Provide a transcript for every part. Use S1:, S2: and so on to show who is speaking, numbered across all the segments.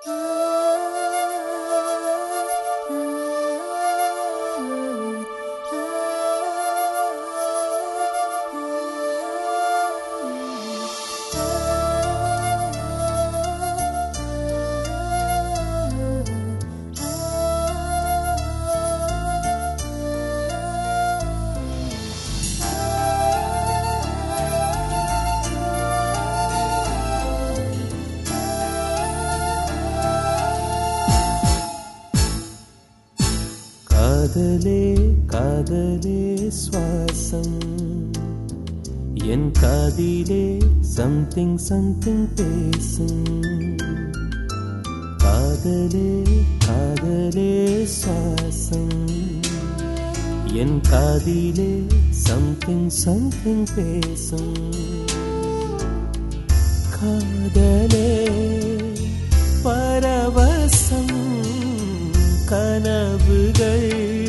S1: காதலே காதலே சுவாசம் என் காதிலே சம்திங் சம்திங் பேசும் காதலே காதலே சுவாசம் என் காதிலே சம்திங் சம்திங் பேசும் காதலே பரவசம் கனவுகள்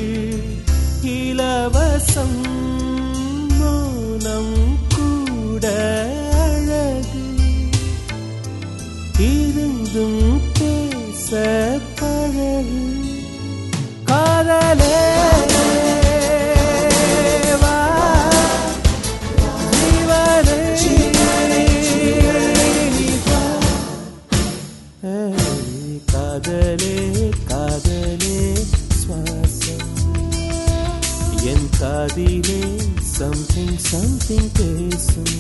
S1: இலவசம் மௌனம் கூட அழகு இருந்தும் பேச பழகு காதலே வா ஜீவனே நீ வா ஏய், காதலே காதலே சுவாசம் என் காதிலே சம்திங் சம்திங் பேசும்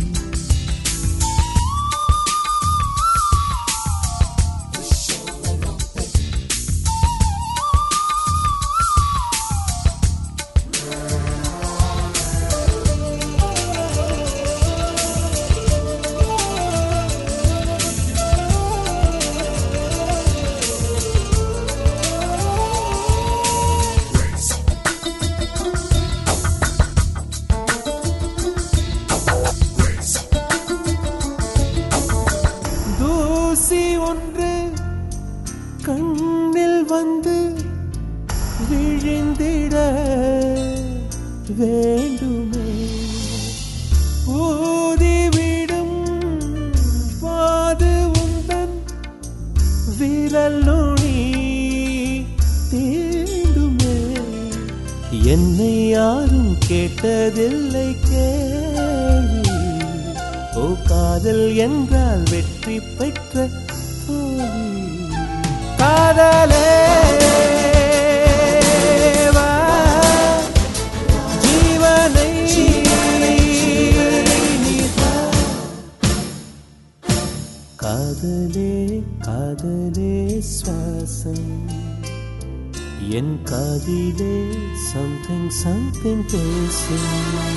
S1: தூசி ஒன்று கண்ணில் வந்து விழுந்திட வேண்டுமே ஊதிவிடும் பாது உந்தன் விரல் நுனி தீண்டுமே என்னை யாரும் கேட்டதில்லை கேள்வி ஓ காதல் என்றால் வெற்றி பெற்ற தோல்வி. காதலே வா, ஜீவனை நீ தா. காதலே காதலே சுவாசம் என் காதிலே சம்திங் சம்திங் பேசும்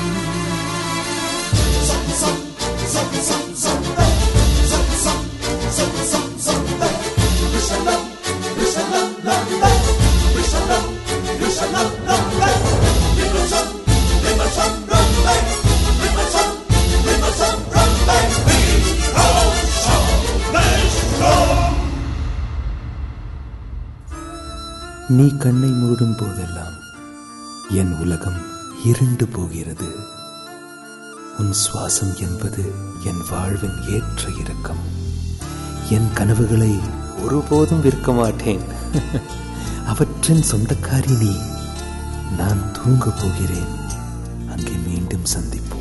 S2: நீ கண்ணை மூடும் போதெல்லாம் என் உலகம் இருண்டு போகிறது உன் சுவாசம் என்பது என் வாழ்வின் ஏற்ற இறக்கம் என் கனவுகளை ஒருபோதும் விற்க மாட்டேன் அவற்றின் சொந்தக்காரி நீ நான் தூங்க போகிறேன் அங்கே மீண்டும் சந்திப்போம்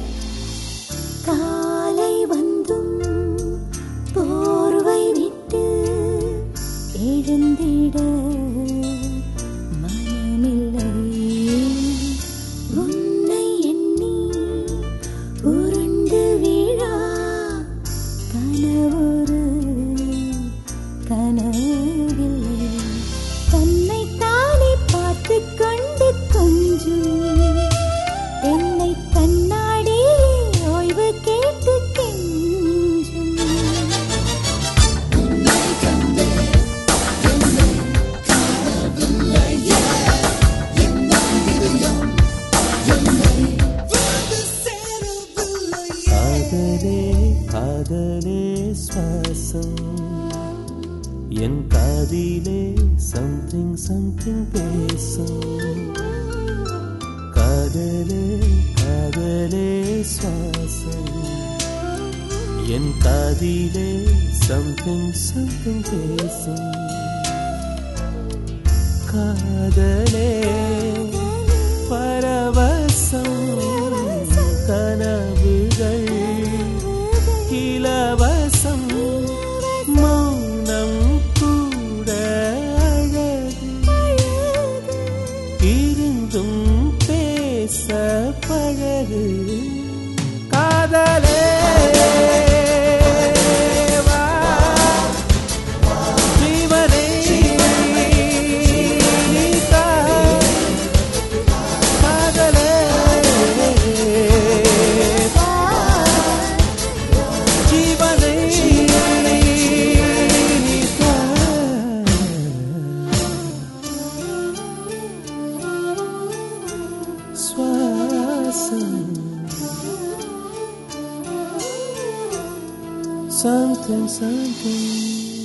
S3: காலை வந்தும் போர்வை விட்டு எழுந்திட மனமில்லை உன்னை எண்ணி உருண்டு விழா கனவொரு கனவில்லை தன்னை தானே பார்த்து கொண்டு கொஞ்சம் என்னை கண்ணாடி ஓய்வு கேட்டு கெஞ்சும்
S1: காதலே காதலே சுவாசம் என் காதிலே சம்திங் சம்திங் பேசும் காதலே காதலே சுவாசம் என் காதிலே something something பேசும் காதலே பரவசம் கனவுகள் இலவசம் மௌனம் கூட அழகு இருந்தும் பேச பழகு காதலே வா, ஜீவனே நீதா. காதலே வா, ஜீவனே நீதா. சுவாசம் something something